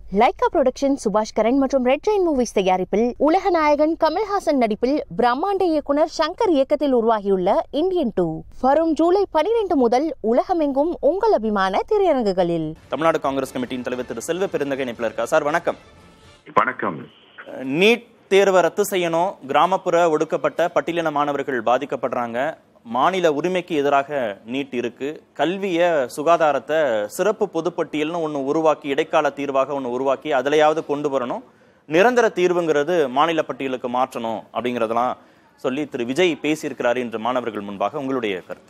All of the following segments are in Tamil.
லைகா புரொடக்ஷன் சுபாஷ் கரன் மற்றும் ரெட் ஜெயின் மூவிஸ் தயாரிப்பில் உலக நாயகன் கமல்ஹாசன் நடிப்பில் பிரம்மாண்ட இயக்குனர் சங்கர் இயக்கத்தில் உருவாகியுள்ள இந்தியன் டூ வரும் ஜூலை பனிரெண்டு முதல் உலகமெங்கும் உங்கள் அபிமான திரையரங்குகளில் தமிழ்நாடு காங்கிரஸ் கமிட்டியின் தலைவர் திரு செல்வ பெருந்தகை இணைப்பில் இருக்கா சார் வணக்கம் வணக்கம் நீட் தேர்வை ரத்து செய்யணும் கிராமப்புற ஒடுக்கப்பட்ட பட்டியலின மாணவர்கள் பாதிக்கப்படுறாங்க மாநில உரிமைக்கு எதிராக நீட் இருக்கு கல்விய சுகாதாரத்தை சிறப்பு பொதுப்பட்டியல்னு ஒன்று உருவாக்கி இடைக்கால தீர்வாக ஒன்று உருவாக்கி அதுலயாவது கொண்டு வரணும் நிரந்தர தீர்வுங்கிறது மாநில பட்டியலுக்கு மாற்றணும் அப்படிங்கிறதெல்லாம் சொல்லி திரு விஜய் பேசியிருக்கிறாரு இன்று மாணவர்கள் முன்பாக உங்களுடைய கருத்து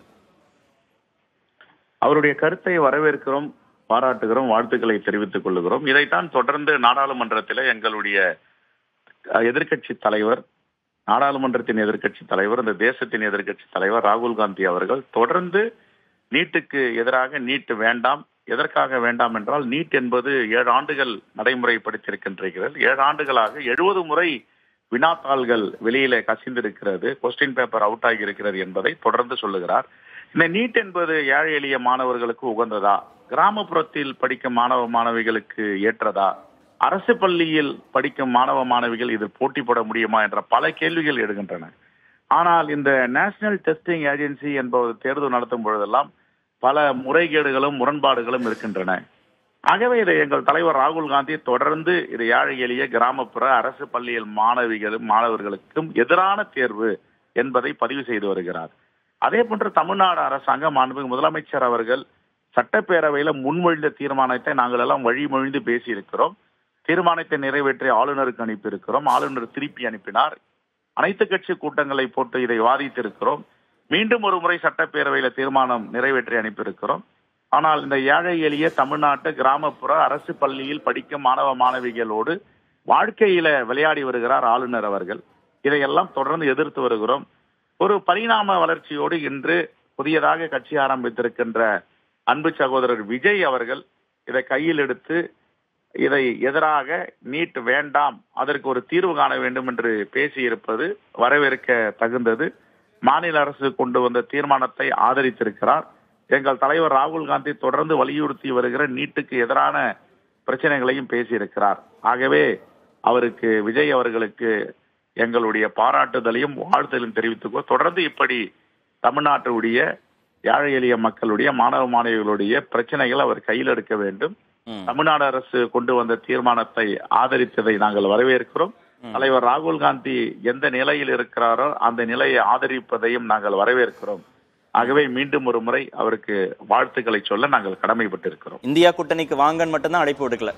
அவருடைய கருத்தை வரவேற்கிறோம் பாராட்டுகிறோம் வாழ்த்துக்களை தெரிவித்துக் கொள்ளுகிறோம் இதைத்தான் தொடர்ந்து நாடாளுமன்றத்தில் எங்களுடைய எதிர்க்கட்சி தலைவர் நாடாளுமன்றத்தின் எதிர்க்கட்சி தலைவர் இந்த தேசத்தின் எதிர்க்கட்சி தலைவர் ராகுல் காந்தி அவர்கள் தொடர்ந்து நீட்டுக்கு எதிராக நீட் வேண்டாம் எதற்காக வேண்டாம் என்றால் நீட் என்பது ஏழு ஆண்டுகள் நடைமுறைப்படுத்தியிருக்கின்றீர்கள் ஏழு ஆண்டுகளாக எழுபது முறை வினாத்தாள்கள் வெளியில கசிந்திருக்கிறது கொஸ்டின் பேப்பர் அவுட் ஆகி இருக்கிறது என்பதை தொடர்ந்து சொல்லுகிறார் இந்த நீட் என்பது ஏழை எளிய மாணவர்களுக்கு உகந்ததா கிராமப்புறத்தில் படிக்கும் மாணவ மாணவிகளுக்கு ஏற்றதா அரசு பள்ளியில் படிக்கும் மாணவ மாணவிகள் இதில் போட்டி போட முடியுமா என்ற பல கேள்விகள் எழுகின்றன ஆனால் இந்த நேஷனல் டெஸ்டிங் ஏஜென்சி என்பது தேர்தல் நடத்தும் பொழுதெல்லாம் பல முறைகேடுகளும் முரண்பாடுகளும் இருக்கின்றன ஆகவே இதை எங்கள் தலைவர் ராகுல் காந்தி தொடர்ந்து இது ஏழை எளிய கிராமப்புற அரசு பள்ளியில் மாணவிகளும் மாணவர்களுக்கும் எதிரான தேர்வு என்பதை பதிவு செய்து வருகிறார் அதே போன்று தமிழ்நாடு அரசாங்கம் மாண்புமிகு முதலமைச்சர் அவர்கள் சட்டப்பேரவையில முன்மொழிந்த தீர்மானத்தை நாங்கள் எல்லாம் வழிமொழிந்து பேசியிருக்கிறோம் தீர்மானத்தை நிறைவேற்றி ஆளுநருக்கு அனுப்பியிருக்கிறோம் ஆளுநர் திருப்பி அனுப்பினார் அனைத்து கட்சி கூட்டங்களை போட்டு இதை வாதித்திருக்கிறோம் மீண்டும் ஒரு முறை சட்டப்பேரவையில தீர்மானம் நிறைவேற்றி அனுப்பியிருக்கிறோம் ஆனால் இந்த ஏழை எளிய தமிழ்நாட்டு கிராமப்புற அரசு பள்ளியில் படிக்கும் மாணவ மாணவிகளோடு வாழ்க்கையில விளையாடி வருகிறார் ஆளுநர் அவர்கள் இதையெல்லாம் தொடர்ந்து எதிர்த்து வருகிறோம் ஒரு பரிணாம வளர்ச்சியோடு இன்று புதியதாக கட்சி ஆரம்பித்திருக்கின்ற அன்பு சகோதரர் விஜய் அவர்கள் இதை கையில் எடுத்து இதை எதிராக நீட் வேண்டாம் அதற்கு ஒரு தீர்வு காண வேண்டும் என்று பேசியிருப்பது வரவேற்க தகுந்தது மாநில அரசு கொண்டு வந்த தீர்மானத்தை ஆதரித்திருக்கிறார் எங்கள் தலைவர் ராகுல் காந்தி தொடர்ந்து வலியுறுத்தி வருகிற நீட்டுக்கு எதிரான பிரச்சனைகளையும் பேசியிருக்கிறார் ஆகவே அவருக்கு விஜய் அவர்களுக்கு எங்களுடைய பாராட்டுதலையும் வாழ்த்தலையும் தெரிவித்துக்கோ தொடர்ந்து இப்படி தமிழ்நாட்டுடைய ஏழை எளிய மக்களுடைய மாணவ மாணவிகளுடைய பிரச்சனைகள் அவர் கையில் எடுக்க வேண்டும் தமிழ்நாடு அரசு கொண்டு வந்த தீர்மானத்தை ஆதரித்ததை நாங்கள் வரவேற்கிறோம் தலைவர் ராகுல் காந்தி எந்த நிலையில் இருக்கிறாரோ அந்த நிலையை ஆதரிப்பதையும் நாங்கள் வரவேற்கிறோம் ஆகவே மீண்டும் ஒரு முறை அவருக்கு வாழ்த்துக்களை சொல்ல நாங்கள் கடமைப்பட்டிருக்கிறோம் இந்தியா கூட்டணிக்கு வாங்கன்னு மட்டும்தான் அழைப்பு விடுக்கல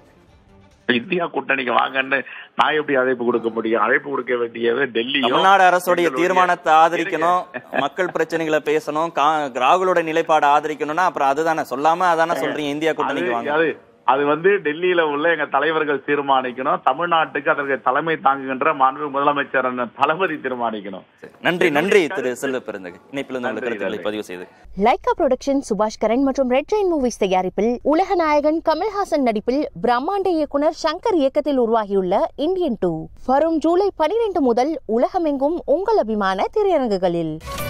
இந்தியா கூட்டணிக்கு வாங்கன்னு நான் எப்படி அழைப்பு கொடுக்க முடியும் அழைப்பு கொடுக்க வேண்டியது டெல்லி தமிழ்நாடு அரசுடைய தீர்மானத்தை ஆதரிக்கணும் மக்கள் பிரச்சனைகளை பேசணும் கா- ராகுலோட நிலைப்பாடு ஆதரிக்கணும்னா அப்புறம் அதுதானே சொல்லாம அதானே சொல்றீங்க இந்தியா கூட்டணிக்கு வாங்க அது அது வந்து டெல்லியில உள்ள எங்க தலைவர்கள் தீர்மானிக்கணும் தமிழ்நாட்டுக்கு அதற்கு தலைமை தாங்குகின்ற மாண்பு முதலமைச்சர் அண்ணன் தளபதி தீர்மானிக்கணும் நன்றி நன்றி திரு செல்வ பெருந்தகை இணைப்பில் இருந்து உங்கள் கருத்துக்களை பதிவு செய்து லைகா புரொடக்ஷன் சுபாஷ் கரன் மற்றும் ரெட் ஜெயின் மூவிஸ் தயாரிப்பில் உலக நாயகன் கமல்ஹாசன் நடிப்பில் பிரம்மாண்ட இயக்குனர் சங்கர் இயக்கத்தில் உருவாகியுள்ள இந்தியன் டூ வரும் ஜூலை பனிரெண்டு முதல் உலகமெங்கும் உங்கள் அபிமான திரையரங்குகளில்